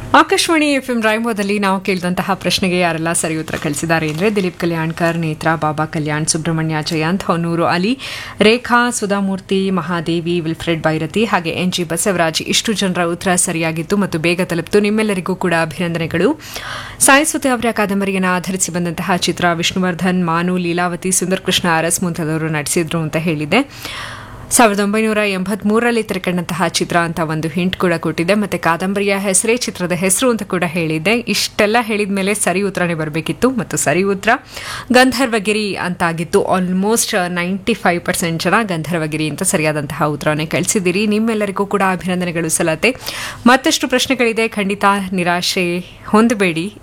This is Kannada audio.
ಆಕಾಶವಾಣಿ ಎಫ್ ಎಂ ರಾಯಮೋದಲ್ಲಿ ನಾವು ಕೇಳಿದಂತಹ ಪ್ರಶ್ನೆಗೆ ಯಾರೆಲ್ಲ ಸರಿ ಉತ್ತರ ಕಳಿಸಿದ್ದಾರೆ ಅಂದರೆ ದಿಲೀಪ್ ಕಲ್ಯಾಣ್ಕರ್ ನೇತ್ರಾ ಬಾಬಾ ಕಲ್ಯಾಣ್ ಸುಬ್ರಹ್ಮಣ್ಯ ಜಯಂತ್ ಹೊನ್ನೂರು ಅಲಿ ರೇಖಾ ಸುಧಾಮೂರ್ತಿ ಮಹಾದೇವಿ ವಿಲ್ಫ್ರೆಡ್ ಬೈರತಿ ಹಾಗೆ ಎನ್ ಜಿ ಬಸವರಾಜ್ ಇಷ್ಟು ಜನರ ಉತ್ತರ ಸರಿಯಾಗಿತ್ತು ಮತ್ತು ಬೇಗ ತಲುಪಿತು ನಿಮ್ಮೆಲ್ಲರಿಗೂ ಕೂಡ ಅಭಿನಂದನೆಗಳು ಸಾಯಿಸುತ್ತೆ ಅವರ ಕಾದಂಬರಿಯನ್ನು ಆಧರಿಸಿ ಬಂದಂತಹ ಚಿತ್ರ ವಿಷ್ಣುವರ್ಧನ್ ಮಾನು ಲೀಲಾವತಿ ಸುಂದರ್ ಕೃಷ್ಣ ಅರಸ್ ಮುಂತಾದವರು ನಟಿಸಿದ್ರು ಅಂತ ಹೇಳಿದೆ ಸಾವಿರದ ಒಂಬೈನೂರ ಎಂಬತ್ಮೂರರಲ್ಲಿ ತೆರೆಕಂಡಂತಹ ಚಿತ್ರ ಅಂತ ಒಂದು ಹಿಂಟ್ ಕೂಡ ಕೊಟ್ಟಿದೆ ಮತ್ತೆ ಕಾದಂಬರಿಯ ಹೆಸರೇ ಚಿತ್ರದ ಹೆಸರು ಅಂತ ಕೂಡ ಹೇಳಿದೆ ಇಷ್ಟೆಲ್ಲ ಹೇಳಿದ ಮೇಲೆ ಸರಿ ಉತ್ತರನೇ ಬರಬೇಕಿತ್ತು ಮತ್ತು ಸರಿ ಉತ್ತರ ಗಂಧರ್ವಗಿರಿ ಅಂತ ಆಗಿತ್ತು ಆಲ್ಮೋಸ್ಟ್ ನೈಂಟಿ ಫೈವ್ ಪರ್ಸೆಂಟ್ ಜನ ಗಂಧರ್ವಗಿರಿ ಅಂತ ಸರಿಯಾದಂತಹ ಉತ್ತರವನ್ನೇ ಕಳಿಸಿದ್ದೀರಿ ನಿಮ್ಮೆಲ್ಲರಿಗೂ ಕೂಡ ಅಭಿನಂದನೆಗಳು ಸಲ್ಲತ್ತೆ ಮತ್ತಷ್ಟು ಪ್ರಶ್ನೆಗಳಿದೆ ಖಂಡಿತ ನಿರಾಶೆ ಹೊಂದಬೇಡಿ